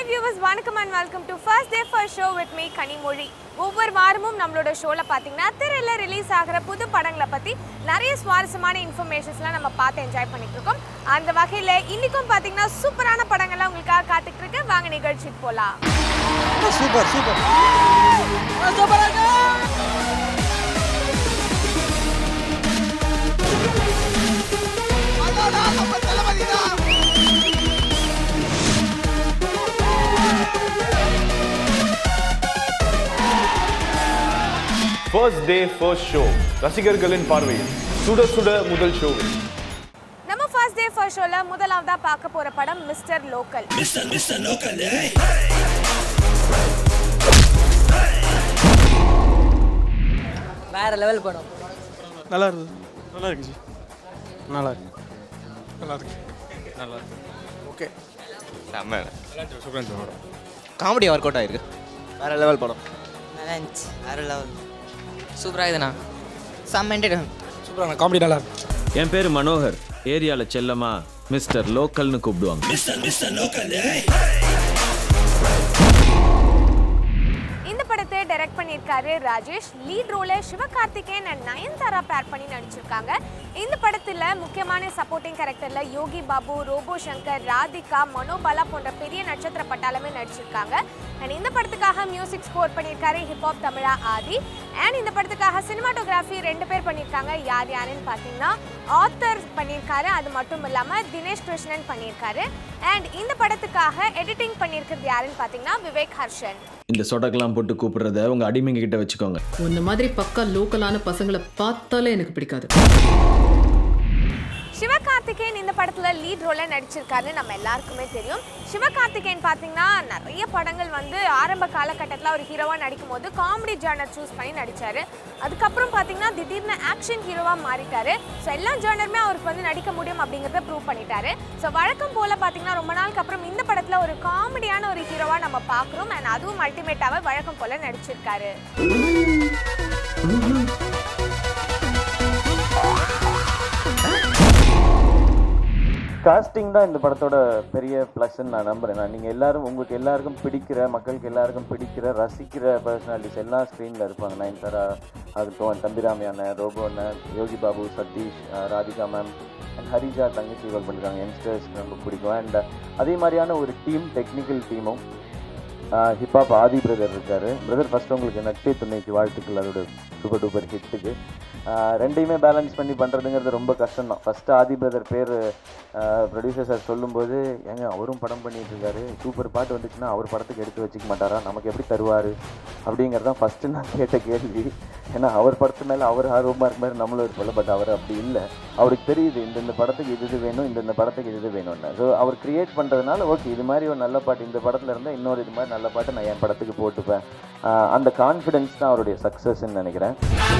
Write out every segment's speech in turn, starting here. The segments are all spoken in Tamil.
ஹாய் வியூவர்ஸ் வணக்கம் and welcome to first day first show with me Kanimozhi ஒவ்வொரு வாரமும் நம்மளோட ஷோவில் பார்த்தீங்கன்னா திரையில் ரிலீஸ் ஆகிற புது படங்களை பற்றி நிறைய சுவாரஸ்யமான இன்ஃபர்மேஷன்ஸ்லாம் நம்ம பார்த்து என்ஜாய் பண்ணிட்டு இருக்கோம் அந்த வகையில் இன்றைக்கும் பார்த்தீங்கன்னா சூப்பரான படங்கள்லாம் உங்களுக்காக காத்துட்டு இருக்கு வாங்க நிகழ்ச்சிக்கு போகலாம் super super first day first show ரசிகர்களின் பார்வையில் சுட சுட முதல் ஷோவில் நம்ம ஃபர்ஸ்ட் டே ஃபர்ஸ்ட் ஷோவில் முதலாவதாக பார்க்க போகிற படம் மிஸ்டர் லோக்கல் வேற லெவல் படம் நல்லா இருக்குது நல்லா இருக்கு ஜி நல்லா இருக்கு நல்லா இருக்கு நல்லா இருக்கு okay super comedy work out ஆயிருக்கு வேற லெவல் படம் நல்லா இருந்துச்சு வேற லெவல் சூப்பராக இருக்குதுண்ணா செம்ம என்டர்டைன் சூப்பரான காமெடி நல்லா இருக்கு என் பேர் மனோகர் ஏரியால செல்லமா மிஸ்டர் லோக்கல்னு கூப்பிடுவாங்க இந்த படத்தை டைரக்ட் பண்ணியிருக்காரு ராஜேஷ் லீட் ரோல சிவகார்த்திகேயன் அண்ட் நயன்தாரா பேர் பண்ணி நடிச்சிருக்காங்க இந்த படத்துல முக்கியமான சப்போர்ட்டிங் கேரக்டர்ல யோகி பாபு ரோபோ சங்கர் ராதிகா மனோபாலா போன்ற பெரிய நட்சத்திர பட்டாளமே நடிச்சிருக்காங்க அண்ட் இந்த படத்துக்காக மியூசிக் ஸ்கோர் பண்ணியிருக்காரு ஹிப்ஹாப் தமிழா ஆதி அண்ட் இந்த படத்துக்காக சினிமாட்டோகிராஃபி ரெண்டு பேர் பண்ணியிருக்காங்க யார் யாருன்னு பார்த்தீங்கன்னா ஆத்தர் பண்ணியிருக்காரு அது மட்டும் இல்லாமல் தினேஷ் கிருஷ்ணன் பண்ணியிருக்காரு அண்ட் இந்த படத்துக்காக எடிட்டிங் பண்ணியிருக்கிறது யாருன்னு பார்த்தீங்கன்னா விவேக் ஹர்ஷன் இந்த சொடக்கெல்லாம் போட்டு கூப்பிடுறத உங்க அடிமைங்க கிட்ட வச்சுக்கோங்க உன்ன மாதிரி பக்கா லோக்கலான பசங்களை பார்த்தாலே எனக்கு பிடிக்காது சிவகார்த்திகேயன் இந்த படத்துல லீட் ரோல நடிச்சிருக்காருன்னு நம்ம எல்லாருக்குமே தெரியும் சிவகார்த்திகேயன் பார்த்தீங்கன்னா நிறைய படங்கள் வந்து ஆரம்ப காலகட்டத்தில் ஒரு ஹீரோவா நடிக்கும் போது காமெடி ஜானர் சூஸ் பண்ணி நடிச்சாரு அதுக்கப்புறம் பார்த்தீங்கன்னா திடீர்னு ஆக்ஷன் ஹீரோவா மாறிட்டாரு ஸோ எல்லா ஜானருமே அவருக்கு வந்து நடிக்க முடியும் அப்படிங்கிறத ப்ரூவ் பண்ணிட்டாரு ஸோ வழக்கம் போல பார்த்தீங்கன்னா ரொம்ப நாளுக்கு அப்புறம் இந்த படத்துல ஒரு காமெடியான ஒரு ஹீரோவா நம்ம பார்க்குறோம் அண்ட் அதுவும் அல்டிமேட்டாவை வழக்கம் போல நடிச்சிருக்காரு காஸ்டிங் தான் இந்த படத்தோட பெரிய ப்ளஸ்ன்னு நான் நம்புறேன் நான் நீங்கள் எல்லாரும் உங்களுக்கு எல்லாருக்கும் பிடிக்கிற மக்களுக்கு எல்லாருக்கும் பிடிக்கிற ரசிக்கிற பர்சனாலிட்டிஸ் எல்லாம் ஸ்க்ரீனில் இருப்பாங்க நயன்தாரா ஆகட்டும் தம்பிராமி அண்ணன் ரோபோ அண்ணன் Yogi Babu Sathish ah Radhika ma'am and Harija தங்கச்சி ஒர்க் பண்ணிருக்காங்க யங்ஸ்டர்ஸ் ரொம்ப பிடிக்கும் அண்ட் அதே மாதிரியான ஒரு டீம் டெக்னிக்கல் டீமும் ஹிப்ஹாப் ஆதி பிரதர் இருக்காரு பிரதர் ஃபர்ஸ்ட் உங்களுக்கு நட்பே துணைக்கு வாழ்த்துக்கள் அதோட சூப்பர் டூப்பர் ஹிட்டுக்கு ரெண்டையுமே பேலன்ஸ் பண்ணி பண்ணுறதுங்கிறது ரொம்ப கஷ்டம் தான் ஃபஸ்ட்டு ஆதி பிரதர் பேர் ப்ரொடியூசர் சார் சொல்லும்போது ஏங்க அவரும் படம் பண்ணிட்டு இருக்காரு சூப்பர் பாட்டு வந்துச்சுன்னா அவர் படத்துக்கு எடுத்து வச்சுக்க மாட்டாரா நமக்கு எப்படி தருவார் அப்படிங்கிறது தான் ஃபஸ்ட்டு நான் கேட்ட கேள்வி ஏன்னா அவர் படத்து மேலே அவர் ஆர்வமாக இருக்க மாதிரி நம்மளும் இருப்போம்ல பட் அவர் அப்படி இல்லை அவருக்கு தெரியுது இந்தந்த படத்துக்கு இது இது வேணும் இந்தந்த படத்துக்கு இது இது வேணும்னு ஸோ அவர் கிரியேட் பண்ணுறதுனால ஓகே இது மாதிரி ஒரு நல்ல பாட்டு இந்த படத்தில் இருந்தால் இன்னொரு இது மாதிரி நல்ல பாட்டு நான் என் படத்துக்கு போட்டுப்பேன் ஆஹ் அந்த கான்ஃபிடென்ஸ் தான் அவருடைய சக்ஸஸ்ன்னு நினைக்கிறேன்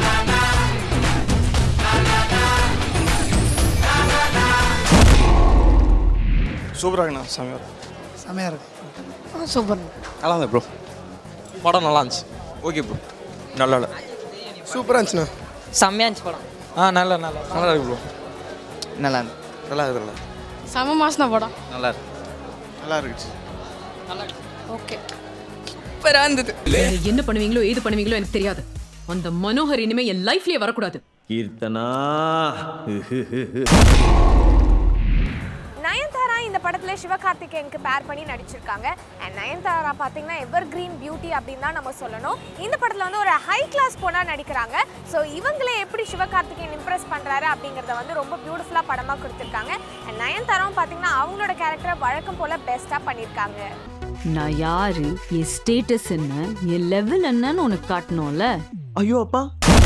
சூப்பராக இருக்குண்ணா செமையாக செமையாக இருக்கு சூப்பர் நல்லா இருந்தது ப்ரோ படம் நல்லா இருந்துச்சு ஓகே ப்ரோ நல்லா இல்லை சூப்பராக இருந்துச்சுண்ணா செம்மையா இருந்துச்சு படம் ஆ நல்லா நல்லா நல்லா இருக்கு ப்ரோ நல்லா இருந்து நல்லா இருக்கு நல்லா செம மாசன படம் நல்லா இருக்கு நல்லா இருக்குச்சு ஓகே சூப்பராக இருந்தது நீங்க என்ன பண்ணுவீங்களோ ஏது பண்ணுவீங்களோ எனக்கு தெரியாது அந்த மனோகர் இனிமே என் லைஃப்லயே வரக்கூடாது கீர்த்தனா நயன்தாரா இந்த படத்துல சிவகார்த்திகேயனுக்கு பேர் பண்ணி நடிச்சிருக்காங்க அண்ட் நயன்தாரா பார்த்தீங்கன்னா எவர் கிரீன் பியூட்டி அப்படின்னு தான் நம்ம சொல்லணும் இந்த படத்துல வந்து ஒரு ஹை கிளாஸ் பொண்ணா நடிக்கிறாங்க ஸோ இவங்களே எப்படி சிவகார்த்திகேயன் இம்ப்ரெஸ் பண்றாரு அப்படிங்கறத வந்து ரொம்ப பியூட்டிஃபுல்லா படமா கொடுத்துருக்காங்க அண்ட் நயன்தாராவும் பார்த்தீங்கன்னா அவங்களோட கேரக்டரை வழக்கம் போல பெஸ்டா பண்ணியிருக்காங்க நான் யாரு என் ஸ்டேட்டஸ் என்ன என் லெவல் என்னன்னு உனக்கு காட்டணும்ல ஐயோ அப்பா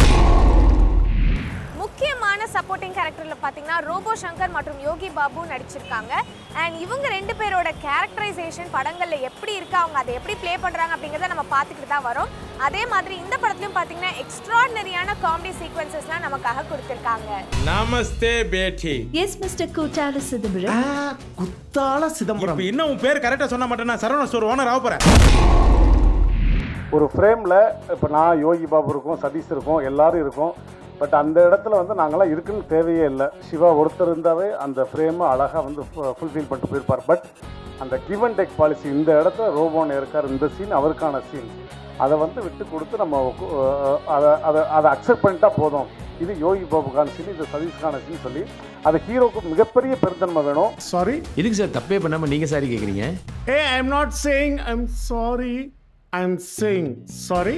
முக்கியமான சப்போர்ட்டிங் கேரக்டர்ல பார்த்தீங்கன்னா ரோபோ சங்கர் மற்றும் யோகி பாபு நடிச்சிருக்காங்க அண்ட் இவங்க ரெண்டு பேரோட கேரக்டரைசேஷன் படங்கள்ல எப்படி இருக்கு அவங்க அதை எப்படி ப்ளே பண்றாங்க அப்படிங்கிறத நம்ம பார்த்துக்கிட்டு தான் வரோம் அதே மாதிரி இந்த படத்துலயும் பார்த்தீங்கன்னா எக்ஸ்ட்ராடினரியான காமெடி சீக்வன்சஸ்லாம் நமக்காக கொடுத்துருக்காங்க நமஸ்தே பேட்டி எஸ் மிஸ்டர் கூட்டால சிதம்பரம் குத்தால சிதம்பரம் இப்போ இன்னும் உன் பேர் கரெக்டா சொன்ன மாட்டேன் நான் சரவண ஸ்டோர் ஓனர் ஆக போறேன் ஒரு ஃப்ரேமில் இப்போ நான் யோகி பாபு இருக்கும் சதீஷ் இருக்கும் எல்லாரும் இருக்கும் பட் அந்த இடத்துல வந்து நாங்களாம் இருக்குன்னு தேவையே இல்லை சிவா ஒருத்தர் இருந்தாவே அந்த ஃப்ரேமை அழகாக வந்து ஃபுல்ஃபில் பண்ணிட்டு போயிருப்பார் பட் அந்த கிவ் அண்ட் டேக் பாலிசி இந்த இடத்துல ரோபோன் இருக்கார் இந்த சீன் அவருக்கான சீன் அதை வந்து விட்டு கொடுத்து நம்ம உக்கு- அஹ் அதை அதை அதை அக்செப்ட் பண்ணிட்டா போதும் இது யோகி பாபுக்கான சீன் இது சதீஷ்கான சீன் சொல்லி அது ஹீரோக்கு மிகப்பெரிய பெருந்தன்மை வேணும் சாரி எதுக்கு சார் தப்பே பண்ணாம நீங்க சாரி கேக்குறீங்க a I am not saying I am sorry I am saying sorry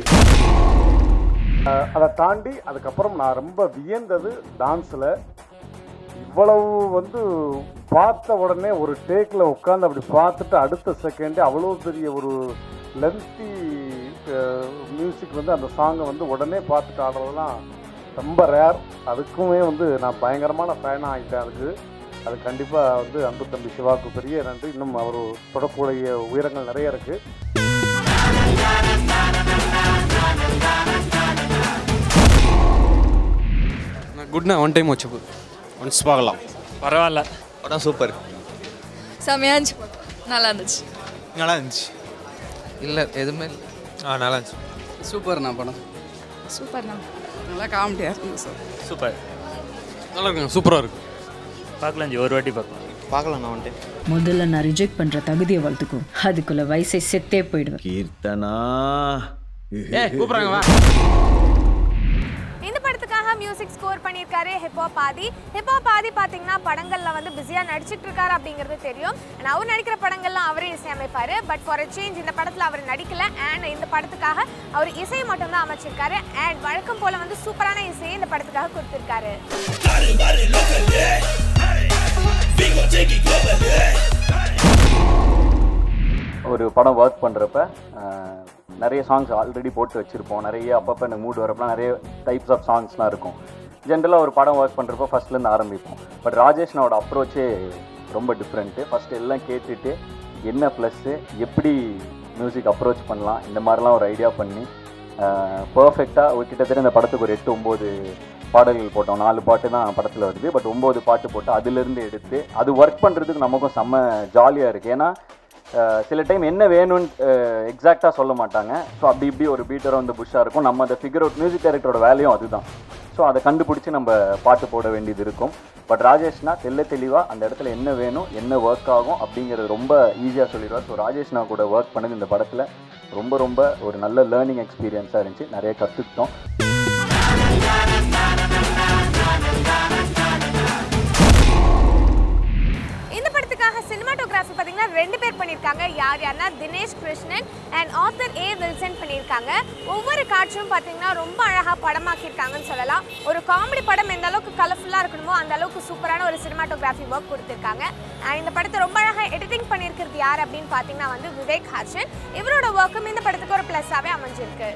அதை தாண்டி அதுக்கப்புறம் நான் ரொம்ப வியந்தது டான்ஸில் இவ்வளவு வந்து பார்த்த உடனே ஒரு டேக்கில் உட்காந்து அப்படி பார்த்துட்டு அடுத்த செகண்டே அவ்வளோ பெரிய ஒரு லென்த்தி மியூசிக் வந்து அந்த சாங்கை வந்து உடனே பார்த்துட்டு ஆடுறதெல்லாம் ரொம்ப ரேர் அதுக்குமே வந்து நான் பயங்கரமான ஃபேனாக ஆகிட்டேன் அதுக்கு அது கண்டிப்பாக வந்து அன்பு தம்பி சிவாவுக்கு பெரிய நன்றி இன்னும் அவர் தொடக்கூடிய உயரங்கள் நிறைய இருக்குது குட்னா ஒன் டைம் வச்சு ஒன்ஸ் பார்க்கலாம் பரவாயில்ல படம் சூப்பர் செமையா இருந்துச்சு நல்லா இருந்துச்சு நல்லா இருந்துச்சு இல்லை எதுவுமே ஆ நல்லா இருந்துச்சு சூப்பர்ண்ணா படம் சூப்பர்ண்ணா நல்லா காமெடியாக இருக்குங்க சார் சூப்பர் நல்லா இருக்குங்க சூப்பராக இருக்கு பார்க்கலாம் ஜி ஒரு வாட்டி பார்க்கலாம் பார்க்கலாம் நான் ஒன் டைம் முதல்ல நான் ரிஜெக்ட் பண்ற தகுதியை வளர்த்துக்கோ அதுக்குள்ள வயசை செத்தே போயிடுவேன் கீர்த்தனா ஏய் கூப்பிடுறாங்க வா இந்த படத்துக்காக மியூசிக் ஸ்கோர் பண்ணியிருக்காரு ஹிப்ஹாப் ஆதி ஹிப்ஹாப் ஆதி பார்த்தீங்கன்னா படங்கள்ல வந்து பிஸியாக நடிச்சிட்டு இருக்காரு அப்படிங்கிறது தெரியும் And அவர் நடிக்கிற படங்கள்லாம் அவரே இசையமைப்பாரு பட் ஃபார் a சேஞ்ச் இந்த படத்தில் அவர் நடிக்கல அண்ட் இந்த படத்துக்காக அவர் இசை மட்டும்தான் அமைச்சிருக்காரு அண்ட் வழக்கம் போல வந்து சூப்பரான இசையை இந்த படத்துக்காக கொடுத்துருக்காரு ஒரு படம் ஒர்க் பண்ணுறப்ப நிறைய சாங்ஸ் ஆல்ரெடி போட்டு வச்சுருப்போம் நிறைய அப்பப்போ எனக்கு மூட் வரப்பலாம் நிறைய டைப்ஸ் ஆஃப் சாங்ஸ்லாம் இருக்கும் ஜென்ரலாக ஒரு படம் ஒர்க் பண்ணுறப்போ ஃபஸ்ட்லேருந்து ஆரம்பிப்போம் பட் ராஜேஷ்னோட அப்ரோச்சே ரொம்ப டிஃப்ரெண்ட்டு ஃபஸ்ட்டு எல்லாம் கேட்டுட்டு என்ன ப்ளஸ்ஸு எப்படி மியூசிக் அப்ரோச் பண்ணலாம் இந்த மாதிரிலாம் ஒரு ஐடியா பண்ணி பர்ஃபெக்டாக கிட்டத்தட்ட இந்த படத்துக்கு ஒரு எட்டு ஒம்பது பாடல்கள் போட்டோம் நாலு பாட்டு தான் படத்தில் வருது பட் ஒம்பது பாட்டு போட்டு அதுலேருந்து எடுத்து அது ஒர்க் பண்ணுறதுக்கு நமக்கும் செம்ம ஜாலியாக இருக்குது ஏன்னா அஹ், சில டைம் என்ன வேணும்னு எக்ஸாக்டாக சொல்ல மாட்டாங்க ஸோ அப்படி இப்படி ஒரு பீட்டர் வந்து புஷ்ஷாக இருக்கும் நம்ம அதை ஃபிகர் அவுட் மியூசிக் டைரக்டரோட வேலையும் அதுதான் ஸோ அதை கண்டுபிடிச்சி நம்ம பாட்டு போட வேண்டியது இருக்கும் பட் ராஜேஷ்னா தெல்ல தெளிவாக அந்த இடத்துல என்ன வேணும் என்ன ஒர்க் ஆகும் அப்படிங்கிறது ரொம்ப ஈஸியாக சொல்லிடுவார் ஸோ ராஜேஷ்னா கூட ஒர்க் பண்ணது இந்த படத்தில் ரொம்ப ரொம்ப ஒரு நல்ல லேர்னிங் எக்ஸ்பீரியன்ஸாக இருந்துச்சு நிறைய கற்றுக்கிட்டோம் இந்த படத்துக்காக சினிமாட்டோகிராஃபி பார்த்தீங்கன்னா ரெண்டு பேர் பண்ணியிருக்காங்க யார் யாருன்னா Dinesh Krishnan and Arthur A Wilson பண்ணியிருக்காங்க ஒவ்வொரு காட்சியும் பார்த்தீங்கன்னா ரொம்ப அழகாக படமாக்கியிருக்காங்கன்னு சொல்லலாம் ஒரு காமெடி படம் எந்த அளவுக்கு கலர்ஃபுல்லாக இருக்கணுமோ அந்த அளவுக்கு சூப்பரான ஒரு சினிமாட்டோகிராஃபி ஒர்க் கொடுத்துருக்காங்க அண்ட் இந்த படத்தை ரொம்ப அழகாக எடிட்டிங் பண்ணியிருக்கிறது யார் அப்படின்னு பார்த்தீங்கன்னா வந்து விவேக் ஹாசன் இவரோட ஒர்க்கும் இந்த படத்துக்கு ஒரு ப்ளஸ்ஸாகவே அமைஞ்சிருக்கு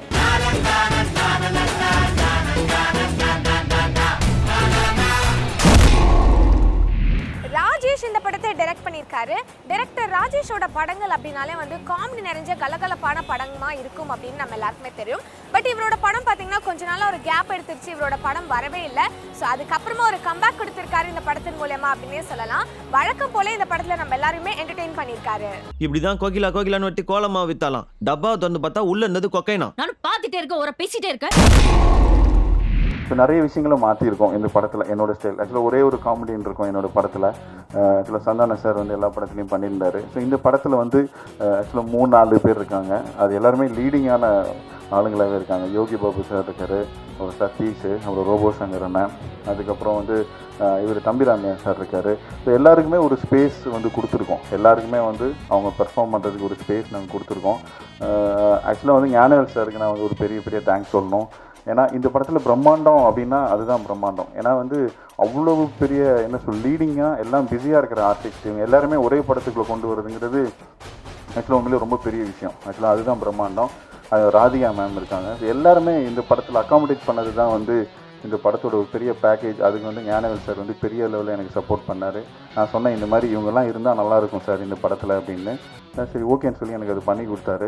ராஜேஷ் இந்த படத்தை டைரக்ட் பண்ணியிருக்காரு டைரக்டர் ராஜேஷோட படங்கள் அப்படின்னாலே வந்து காமெடி நிறைஞ்ச கலகலப்பான படமா இருக்கும் அப்படின்னு நம்ம எல்லாருக்குமே தெரியும் பட் இவரோட படம் பார்த்தீங்கன்னா கொஞ்ச நாளா ஒரு கேப் எடுத்துருச்சு இவரோட படம் வரவே இல்லை ஸோ அதுக்கப்புறமா ஒரு கம்பேக் கொடுத்திருக்காரு இந்த படத்தின் மூலயமா அப்படின்னே சொல்லலாம் வழக்கம் போல இந்த படத்துல நம்ம எல்லாருமே என்டர்டெயின் பண்ணியிருக்காரு இப்படிதான் கோகிலா கோகிலான்னு வெட்டி கோலமா வித்தாலாம் டப்பாவை திறந்து பார்த்தா உள்ள இருந்தது கொக்கைனா நானும் பார்த்துட்டே இருக்க ஒரு பேசிட்டே இருக்க ஸோ நிறைய விஷயங்களை மாற்றிருக்கோம் இந்த படத்தில் என்னோட ஸ்டைல் ஆக்சுவலாக ஒரே ஒரு காமெடின்னு இருக்கும் என்னோட படத்தில் ஆக்சுவலாக சந்தான சார் வந்து எல்லா படத்துலையும் பண்ணியிருந்தாரு ஸோ இந்த படத்தில் வந்து ஆக்சுவலாக மூணு நாலு பேர் இருக்காங்க அது எல்லாருமே லீடிங்கான ஆளுங்களாகவே இருக்காங்க யோகி பாபு சார் இருக்காரு அப்புறம் சதீஷ் அப்புறம் ரோபோ சங்கர் அண்ணன் அதுக்கப்புறம் வந்து இவர் தம்பிராமையா சார் இருக்காரு ஸோ எல்லாருக்குமே ஒரு ஸ்பேஸ் வந்து கொடுத்துருக்கோம் எல்லாருக்குமே வந்து அவங்க பெர்ஃபார்ம் பண்ணுறதுக்கு ஒரு ஸ்பேஸ் நாங்கள் கொடுத்துருக்கோம் ஆக்சுவலாக வந்து ஞானவேல் சாருக்கு நான் வந்து ஒரு பெரிய பெரிய தேங்க்ஸ் சொல்லணும் ஏன்னா இந்த படத்தில் பிரம்மாண்டம் அப்படின்னா அதுதான் பிரம்மாண்டம் ஏன்னா வந்து அவ்வளவு பெரிய என்ன சொல் லீடிங்காக எல்லாம் பிஸியாக இருக்கிற ஆர்டிஸ்ட் இவங்க எல்லாருமே ஒரே படத்துக்குள்ளே கொண்டு வரதுங்கிறது ஆக்சுவலாக உண்மையிலே ரொம்ப பெரிய விஷயம் ஆக்சுவலாக அதுதான் பிரம்மாண்டம் அது ராதிகா மேம் இருக்காங்க So எல்லாருமே இந்த படத்தில் அக்காமடேட் பண்ணது தான் வந்து இந்த படத்தோட ஒரு பெரிய பேக்கேஜ் அதுக்கு வந்து ஞானவேல் சார் வந்து பெரிய லெவலில் எனக்கு சப்போர்ட் பண்ணார் நான் சொன்னேன் இந்த மாதிரி இவங்கெல்லாம் இருந்தால் நல்லாயிருக்கும் சார் இந்த படத்தில் அப்படின்னு நான் சரி ஓகேன்னு சொல்லி எனக்கு அது பண்ணி கொடுத்தாரு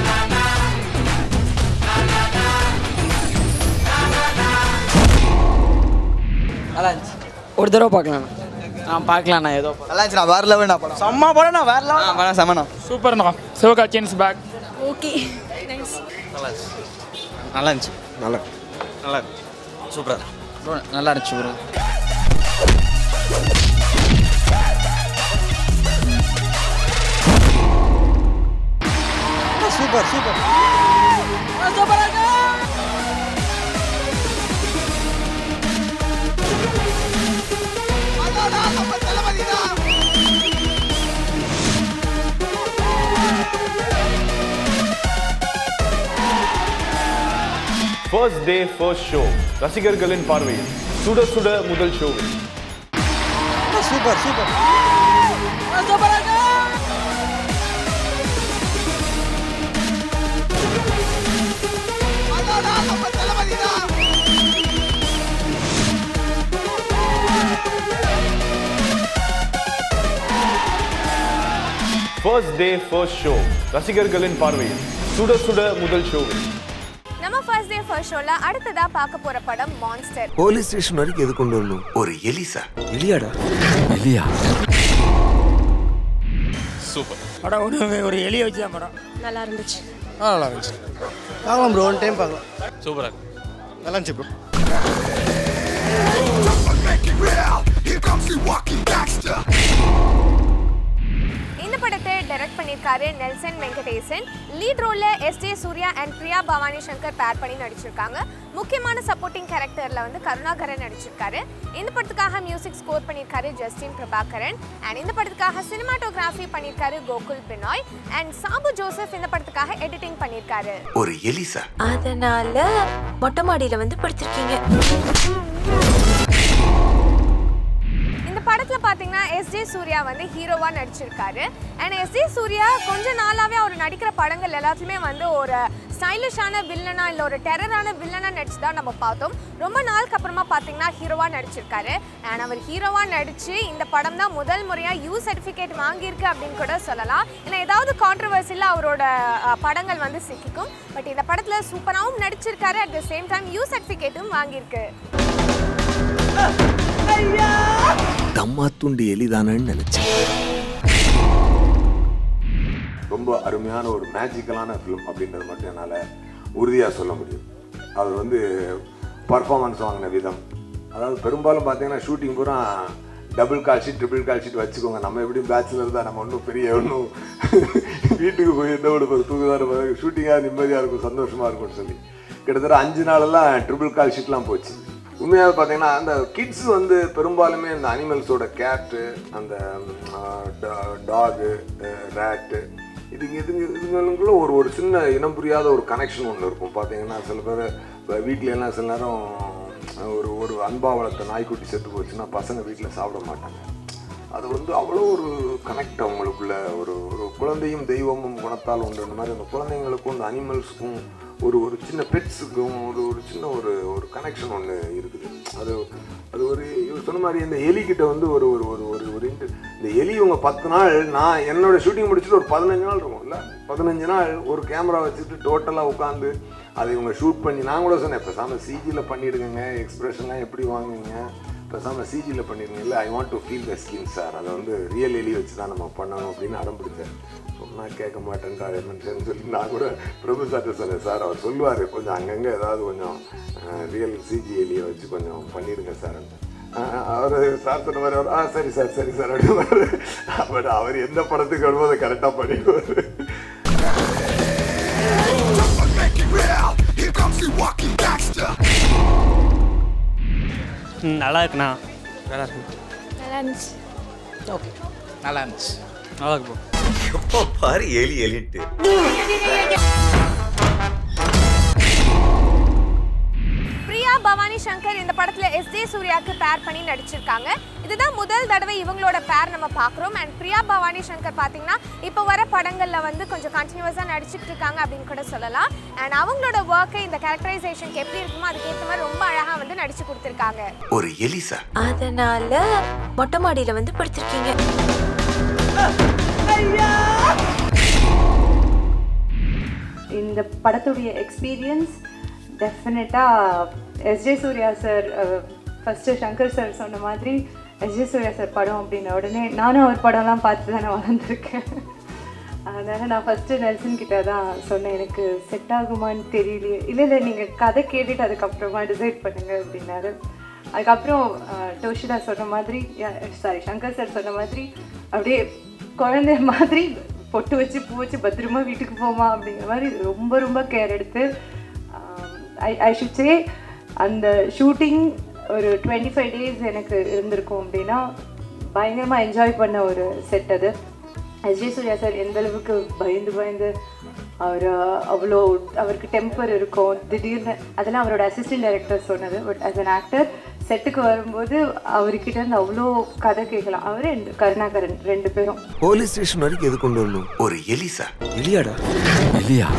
நல்லா இருந்துச்சு ஒரு தடவை பார்க்கலாம் நான் பார்க்கலாண்ணா ஏதோ நல்லா இருந்துச்சு நான் வேற லெவல் நான் படம் செம்ம படம் நான் வேற லெவல் படம் செம்மண்ணா சூப்பர்ண்ணா சிவகாட்சியன்ஸ் பேக் ஓகே நைஸ் நல்லா இருந்துச்சு நல்லா இருந்துச்சு நல்லா நல்லா சூப்பரா ப்ரோ நல்லா இருந்துச்சு bro super super first day first show ரசிகர்களின் பார்வையில் சுட சுட முதல் ஷோவில் super super first day first show ரசிகர்களின் பார்வையில் சுட சுட முதல் ஷோவில் நம்ம ஃபர்ஸ்ட் டே ஃபர்ஸ்ட் ஷோல அடுத்ததா பார்க்க போற படம் மான்ஸ்டர் போலீஸ் ஸ்டேஷன் வரைக்கும் எது கொண்டு வரணும் ஒரு எலி சார் எலியாடா எலியா சூப்பர் படம் ஒன்று ஒரு எலியை வச்சு தான் படம் நல்லா இருந்துச்சு ஆ நல்லா இருந்துச்சு பார்க்கலாம் ப்ரோ ஒன் டைம் பார்க்கலாம் சூப்பராக இருக்கு நல்லா இருந்துச்சு ப்ரோ இந்த படத்தை டைரக்ட் பண்ணியிருக்காரு நெல்சன் வெங்கடேசன் லீட் ரோல்ல S J Suryah and Priya Bhavani Shankar pair பண்ணி நடிச்சிருக்காங்க முக்கியமான சப்போர்ட்டிங் கேரக்டர்ல வந்து கருணாகரன் நடிச்சிருக்காரு இந்த படத்துக்காக மியூசிக் ஸ்கோர் பண்ணியிருக்காரு ஜஸ்டின் பிரபாகரன் அண்ட் இந்த படத்துக்காக சினிமாட்டோகிராஃபி பண்ணியிருக்காரு கோகுல் பினாய் அண்ட் சாபு ஜோசப் இந்த படத்துக்காக எடிட்டிங் பண்ணியிருக்காரு ஒரு எலி சார் அதனால மொட்டை மாடியில வந்து படுத்திருக்கீங்க இந்த படத்துல பாத்தீங்கன்னா எஸ் ஜே சூர்யா வந்து ஹீரோவா நடிச்சிருக்காரு அண்ட் எஸ் ஜே சூர்யா கொஞ்ச நாளாவே அவர் நடிக்கிற படங்கள் எல்லாத்துலயுமே வந்து ஒரு ஸ்டைலிஷான வில்லனா இல்ல ஒரு டெரரான வில்லனா நடிச்சு தான் நம்ம பார்த்தோம் ரொம்ப நாளுக்கு அப்புறமா பாத்தீங்கன்னா ஹீரோவா நடிச்சிருக்காரு அண்ட் அவர் ஹீரோவா நடிச்சு இந்த படம் தான் முதல் முறையா யூ சர்டிபிகேட் வாங்கியிருக்கு அப்படின்னு கூட சொல்லலாம் ஏன்னா ஏதாவது கான்ட்ரவர்சியில் அவரோட அஹ், படங்கள் வந்து சிக்கிக்கும் பட் இந்த படத்துல சூப்பராகவும் நடிச்சிருக்காரு at the same time U சர்டிபிகேட்டும் வாங்கியிருக்கு தம்மா துண்டு எலிதானன்னு நினைச்சேன் ரொம்ப அருமையான ஒரு மேஜிக்கலான ஃபிலிம் அப்படின்றது மட்டும் என்னால் உறுதியாக சொல்ல முடியும் அவர் வந்து பர்ஃபார்மன்ஸ் வாங்கின விதம் அதாவது பெரும்பாலும் பார்த்தீங்கன்னா ஷூட்டிங் பூரா double call sheet triple call sheet வச்சுக்கோங்க நம்ம எப்படியும் பேச்சுலர் தான் நம்ம ஒன்றும் பெரிய ஒன்றும் வீட்டுக்கு போய் எந்த ஒரு தூக்குதார ஷூட்டிங்காக நிம்மதியாக இருக்கும் சந்தோஷமாக இருக்கும்னு சொல்லி கிட்டத்தட்ட அஞ்சு நாளெல்லாம் ட்ரிபிள் கால் ஷீட்லாம் போச்சு உண்மையாக பார்த்தீங்கன்னா அந்த கிட்ஸ் வந்து பெரும்பாலுமே இந்த அனிமல்ஸோட கேட்டு அந்த டாகு ரேட்டு இதுங்க இதுங்க இதுங்களுக்குள்ள ஒரு ஒரு சின்ன இனம் புரியாத ஒரு கனெக்ஷன் ஒன்று இருக்கும் பார்த்தீங்கன்னா சில பேர் இப்போ வீட்டில எல்லாம் சில நேரம் ஒரு ஒரு அன்பா வளர்த்த நாய்க்குட்டி செத்து போச்சுன்னா பசங்க வீட்டில் சாப்பிட மாட்டாங்க அது வந்து அவ்வளோ ஒரு கனெக்ட் அவங்களுக்குள்ள ஒரு ஒரு குழந்தையும் தெய்வமும் குணத்தால் உண்டு இந்த மாதிரி அந்த குழந்தைங்களுக்கும் இந்த அனிமல்ஸுக்கும் ஒரு ஒரு சின்ன பெட்ஸுக்கும் ஒரு ஒரு சின்ன ஒரு ஒரு கனெக்ஷன் ஒன்று இருக்குது அது அது ஒரு இவர் சொன்ன மாதிரி இந்த எலிக்கிட்ட வந்து ஒரு ஒரு ஒரு ஒரு ஒரு இன்ட்டு இந்த எலி இவங்க பத்து நாள் நான் என்னோட ஷூட்டிங் முடிச்சுட்டு ஒரு பதினஞ்சு நாள் இருக்கும்ல பதினஞ்சு நாள் ஒரு கேமரா வச்சுட்டு டோட்டலாக உட்காந்து அதை இவங்க ஷூட் பண்ணி நான் கூட சொன்னேன் பேசாமல் சிஜியில் பண்ணிடுங்க எக்ஸ்பிரஷன்லாம் எப்படி வாங்குவீங்க பேசாமல் சிஜியில் பண்ணிடுங்க இல்லை I want to feel the skin sir அதை வந்து ரியல் எலி வச்சு தான் நம்ம பண்ணணும் அப்படின்னு ஆரம்பிச்சேன் சொன்னால் கேட்க மாட்டேன்றார் என்னன்னு சொல்லி நான் கூட பிரபு சார்ட்ட சொன்னேன் சார் அவர் சொல்லுவார் கொஞ்சம் அங்கங்கே ஏதாவது கொஞ்சம் ரியல் சிஜி எலியை வச்சு கொஞ்சம் பண்ணிடுங்க சார் அவர் சார் சொன்ன மாதிரி அவர் ஆ சரி சார் சரி சார் அப்படின்னு பட் அவர் எந்த படத்துக்கு வருமோ அதை கரெக்டாக பண்ணிடுவார் ம், நல்லா இருக்குண்ணா நல்லா இருக்கு நல்லா இருந்துச்சு ஓகே நல்லா இருந்துச்சு நல்லா இருக்கு bro. எப்போ பாரு எலி எலிட்டு பிரியா பவானி சங்கர் இந்த படத்துல எஸ் ஜே சூர்யாவுக்கு பேர் பண்ணி நடிச்சிருக்காங்க இதுதான் முதல் தடவை இவங்களோட பேர் நம்ம பார்க்குறோம் அண்ட் பிரியா பவானி சங்கர் பார்த்தீங்கன்னா இப்போ வர படங்களில் வந்து கொஞ்சம் கண்டினியூஸாக நடிச்சிட்டு இருக்காங்க அப்படின்னு கூட சொல்லலாம் அண்ட் அவங்களோட ஒர்க்கை இந்த கேரக்டரைசேஷனுக்கு எப்படி இருக்குமோ அதுக்கேற்ற மாதிரி ரொம்ப அழகாக வந்து நடிச்சு கொடுத்துருக்காங்க ஒரு எலி சார் அதனால மொட்டை மாடியில வந்து படுத்திருக்கீங்க இந்த படத்துடைய எக்ஸ்பீரியன்ஸ் டெஃபினட்டாக S J Suryah sir first Shankar sir சொன்ன மாதிரி எஸ்ஜே சூர்யா சார் படம் அப்படின்ன உடனே நானும் அவர் படம்லாம் பார்த்து தான் நான் வளர்ந்துருக்கேன் அதனால் நான் ஃபஸ்ட்டு நெல்சன் கிட்ட தான் சொன்னேன் எனக்கு செட் ஆகுமான்னு தெரியலையே இல்லை இல்லை நீங்கள் கதை கேட்டுட்டு அதுக்கப்புறமா டிசைட் பண்ணுங்க அப்படின்னாரு அதுக்கப்புறம் அஹ், டோஷிதா சொன்ன மாதிரி சாரி சங்கர் சார் சொன்ன மாதிரி அப்படியே குழந்தை மாதிரி பொட்டு வச்சு பூ வச்சு பத்திரமா வீட்டுக்கு போமா அப்படிங்கிற மாதிரி ரொம்ப ரொம்ப கேர் எடுத்து ஐ ஐ ஷுட் சே அந்த ஷூட்டிங் ஒரு டுவெண்ட்டி ஃபைவ் டேஸ் எனக்கு இருந்திருக்கும் அப்படின்னா பயங்கரமாக என்ஜாய் பண்ண ஒரு செட் அது எஸ் ஜே சூர்யா சார் எந்த அளவுக்கு பயந்து பயந்து அவர் அவ்வளோ அவருக்கு டெம்பர் இருக்கும் திடீர்னு அதெல்லாம் அவரோட அசிஸ்டன்ட் டைரக்டர் சொன்னது பட் ஆஸ் அன் ஆக்டர் செட்டுக்கு வரும்போது அவர்கிட்ட இருந்து அவ்வளோ கதை கேட்கலாம் அவர் ரெண்டு கருணாகரன் ரெண்டு பேரும் போலீஸ் ஸ்டேஷன் வரைக்கும் எது கொண்டு வரணும் ஒரு எலி சார் எலியாடா எலியா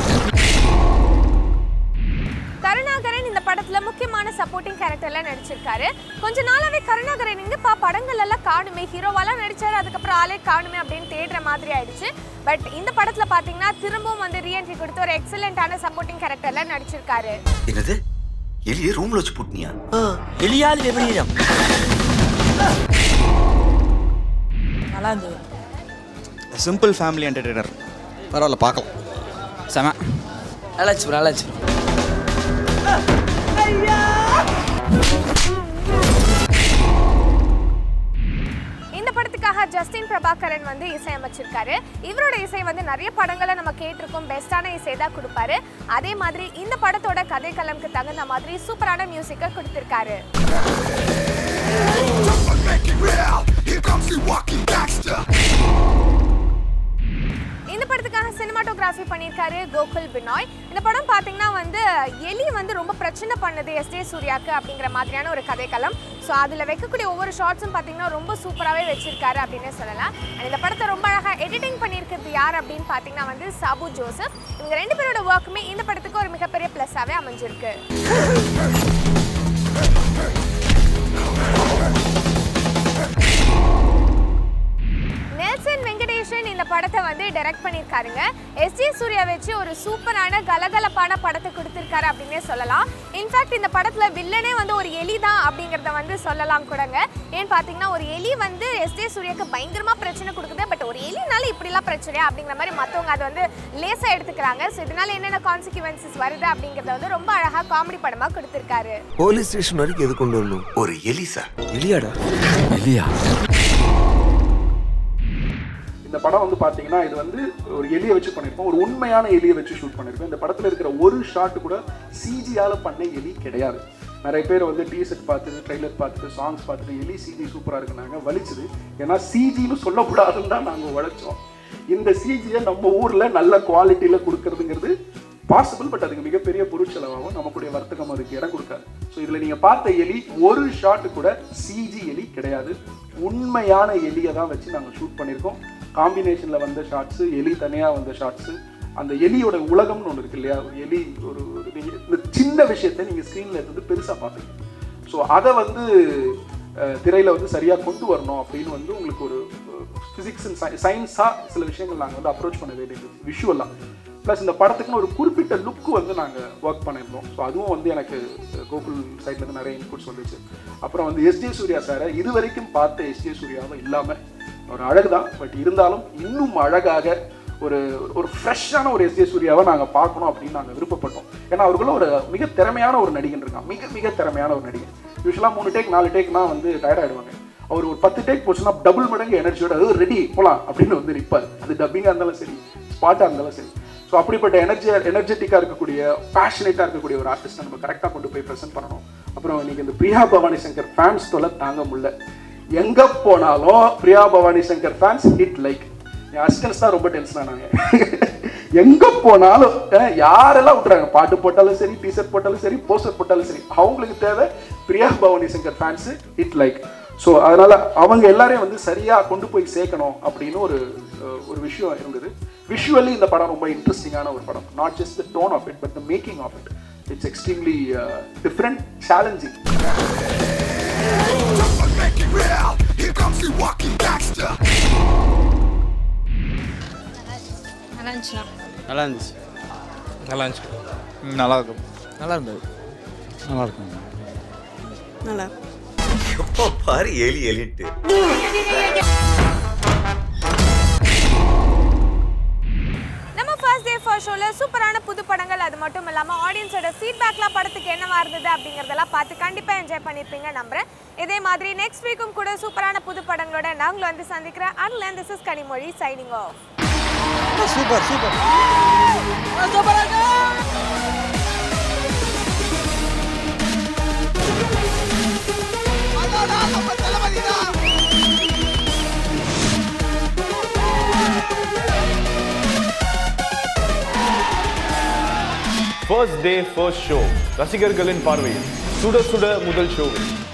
கருணாகரன் இந்த படத்துல முக்கியமான சப்போர்ட்டிங் கேரக்டர்ல நடிச்சிருக்காரு கொஞ்ச நாளாவே கருணாகரன் எங்கப்பா படங்கள் எல்லாம் காணுமே ஹீரோவாலாம் நடிச்சாரு அதுக்கப்புறம் ஆளே காணுமே அப்படின்னு தேடுற மாதிரி ஆயிடுச்சு பட் இந்த படத்துல பாத்தீங்கன்னா திரும்பவும் வந்து ரீஎன்ட்ரி கொடுத்து ஒரு எக்ஸலண்டான சப்போர்ட்டிங் கேரக்டர்ல நடிச்சிருக்காரு என்னது எலியை ரூம்ல வச்சு பூட்டினியா எலியால் விபரீதம் நல்லா இருந்தது சிம்பிள் ஃபேமிலி என்டர்டெய்னர் பரவாயில்ல பார்க்கலாம் செம நல்லா இருந்துச்சு bro, நல்லா இருந்துச்சு இந்த படத்துக்காக ஜஸ்டின் பிரபாகரன் வந்து இசையமைச்சிருக்காரு இவரோட இசை வந்து நிறைய படங்களை நம்ம கேட்டிருக்கோம் பெஸ்டான இசை தான் கொடுப்பாரு அதே மாதிரி இந்த படத்தோட கதைக்களம்க்கு தகுந்த மாதிரி சூப்பரான மியூசிக்கை கொடுத்திருக்காரு இந்த படத்துக்காக சினிமாட்டோகிராஃபி பண்ணியிருக்காரு கோகுல் பினாய் இந்த படம் பார்த்தீங்கன்னா வந்து எலி வந்து ரொம்ப பிரச்சனை பண்ணுது எஸ் ஜே சூர்யாக்கு அப்படிங்கிற மாதிரியான ஒரு கதைக்களம் ஸோ அதில் வைக்கக்கூடிய ஒவ்வொரு ஷார்ட்ஸும் பார்த்தீங்கன்னா ரொம்ப சூப்பராகவே வச்சிருக்காரு அப்படின்னு சொல்லலாம் And இந்த படத்தை ரொம்ப அழகாக எடிட்டிங் பண்ணியிருக்கிறது யார் அப்படின்னு பார்த்தீங்கன்னா வந்து சாபு ஜோசப் இவங்க ரெண்டு பேரோட ஒர்க்குமே இந்த படத்துக்கு ஒரு மிகப்பெரிய ப்ளஸ்ஸாகவே அமைஞ்சிருக்கு நெல்சன் வெங்கடேஷன் இந்த படத்தை வந்து டைரக்ட் பண்ணியிருக்காருங்க எஸ் ஜே சூர்யா வச்சு ஒரு சூப்பரான கலகலப்பான படத்தை கொடுத்துருக்காரு அப்படின்னே சொல்லலாம் இன்ஃபேக்ட் இந்த படத்தில் வில்லனே வந்து ஒரு எலி தான் அப்படிங்கிறத வந்து சொல்லலாம் கூடங்க ஏன்னு பார்த்தீங்கன்னா ஒரு எலி வந்து எஸ் ஜே சூர்யாக்கு பயங்கரமாக பிரச்சனை கொடுக்குது பட் ஒரு எலினால இப்படிலாம் பிரச்சனையா அப்படிங்கிற மாதிரி மற்றவங்க அதை வந்து லேசாக எடுத்துக்கிறாங்க ஸோ இதனால என்னென்ன கான்சிக்வன்சஸ் வருது அப்படிங்கிறத வந்து ரொம்ப அழகாக காமெடி படமாக கொடுத்துருக்காரு போலீஸ் ஸ்டேஷன் வரைக்கும் எது கொண்டு வரணும் ஒரு எலி சார் எலியாடா எலியா இந்த படம் வந்து பார்த்தீங்கன்னா இது வந்து ஒரு எலியை வச்சு பண்ணியிருக்கோம் ஒரு உண்மையான எலியை வச்சு ஷூட் பண்ணியிருக்கோம் இந்த படத்தில் இருக்கிற ஒரு ஷாட் கூட சிஜியால் பண்ண எலி கிடையாது நிறைய பேர் வந்து டீசர்ட் பார்த்துட்டு ட்ரெய்லர் பார்த்துட்டு சாங்ஸ் பார்த்துட்டு எலி சிஜி சூப்பராக இருக்குனாங்க வலிச்சுது ஏன்னா சிஜின்னு சொல்லக்கூடாதுன்னு தான் நாங்கள் உழைச்சோம் இந்த சிஜியை நம்ம ஊரில் நல்ல குவாலிட்டியில் கொடுக்கறதுங்கிறது பாசிபிள் பட் அதுக்கு மிகப்பெரிய பொருட்செலவாகும் நமக்குடைய வர்த்தகம் அதுக்கு இடம் கொடுக்காது ஸோ இதில் நீங்கள் பார்த்த எலி ஒரு ஷாட் கூட சிஜி எலி கிடையாது உண்மையான எலியை தான் வச்சு நாங்கள் ஷூட் பண்ணியிருக்கோம் காம்பினேஷனில் வந்த ஷாட்ஸு எலி தனியாக வந்த ஷாட்ஸு அந்த எலியோட உலகம்னு ஒன்று இருக்கு இல்லையா ஒரு எலி ஒரு ஒரு நீங்க இந்த சின்ன விஷயத்தை நீங்கள் ஸ்க்ரீனில் இருந்து பெருசாக பார்ப்பீங்க ஸோ அதை வந்து திரையில் வந்து சரியாக கொண்டு வரணும் அப்படின்னு வந்து உங்களுக்கு ஒரு ஃபிசிக்ஸ் அண்ட் சயின்ஸாக சில விஷயங்கள் நாங்கள் வந்து அப்ரோச் பண்ண வேண்டியது விஷுவலாக ப்ளஸ் இந்த படத்துக்குன்னு ஒரு குறிப்பிட்ட லுக்கு வந்து நாங்கள் ஒர்க் பண்ணியிருந்தோம் ஸோ அதுவும் வந்து எனக்கு கோகுல் சைட்லேருந்து நிறைய இன்புட்ஸ் வந்துச்சு அப்புறம் வந்து எஸ்ஜே சூர்யா சாரை இது வரைக்கும் பார்த்த எஸ்ஜே சூர்யாவை இல்லாமல் ஒரு அழகு தான் பட் இருந்தாலும் இன்னும் அழகாக ஒரு ஒரு ஃப்ரெஷ்ஷான ஒரு எஸ்ஜே சூர்யாவை நாங்கள் பார்க்கணும் அப்படின்னு நாங்கள் விருப்பப்பட்டோம் ஏன்னா அவர்களும் ஒரு மிக திறமையான ஒரு நடிகன் இருக்கான் மிக மிக திறமையான ஒரு நடிகன் யூஸ்வலாக மூணு டேக் நாலு டேக்னா வந்து டயர்ட் ஆகிடுவாங்க அவர் ஒரு பத்து டேக் போச்சுன்னா டபுள் மடங்கு எனர்ஜியோட ரெடி போகலாம் அப்படின்னு வந்து நிற்பார் அது டப்பிங்காக இருந்தாலும் சரி ஸ்பாட்டாக இருந்தாலும் சரி ஸோ அப்படிப்பட்ட எனர்ஜி எனர்ஜெட்டிக்காக இருக்கக்கூடிய பேஷனேட்டாக இருக்கக்கூடிய ஒரு ஆர்டிஸ்ட்டை நம்ம கரெக்டாக கொண்டு போய் ப்ரெசென்ட் பண்ணணும் அப்புறம் இன்னைக்கு இந்த பிரியா பவானி சங்கர் ஃபேன்ஸ் தொலை தாங்க முடியல எங்கே போனாலும் Priya Bhavani Shankar fans hit like என் அசிஸ்டன்ஸ் தான் ரொம்ப டென்ஷன் ஆனாங்க எங்க போனாலும் அஹ், யாரெல்லாம் விட்டுறாங்க பாட்டு போட்டாலும் சரி டிஷர்ட் போட்டாலும் சரி போஸ்டர் போட்டாலும் சரி அவங்களுக்கு தேவை Priya Bhavani Shankar fans hit like so அதனால அவங்க எல்லாரையும் வந்து சரியா கொண்டு போய் சேர்க்கணும் அப்படின்னு ஒரு அஹ், ஒரு விஷயம் இருந்தது விஷுவலி இந்த படம் ரொம்ப இன்ட்ரெஸ்டிங்கான ஒரு படம் not just the tone of it but the making of it it's extremely different challenging நல்லா இருந்துச்சுண்ணா நல்லா இருந்துச்சு நல்லா இருந்துச்சு ம், நல்லா இருக்கும் நல்லா இருந்தது நல்லா இருக்கும் நல்லா எப்போ பாரு எலி எலிட்டு நம்ம ஃபர்ஸ்ட் டே ஃபர்ஸ்ட் ஷோவில் சூப்பரான புது படங்கள் அது மட்டும் இல்லாமல் ஆடியன்ஸோட ஃபீட்பேக்லாம் படத்துக்கு என்னவா இருந்தது அப்படிங்கிறதெல்லாம் பார்த்து கண்டிப்பாக என்ஜாய் பண்ணியிருப்பீங்க நம்புறேன் இதே மாதிரி நெக்ஸ்ட் வீக்கும் கூட சூப்பரான புது படங்களோட நாங்களும் வந்து சந்திக்கிறேன் and this is Kanimozhi signing off super super first day first show ரசிகர்களின் பார்வையில் சுட சுட முதல் ஷோவில்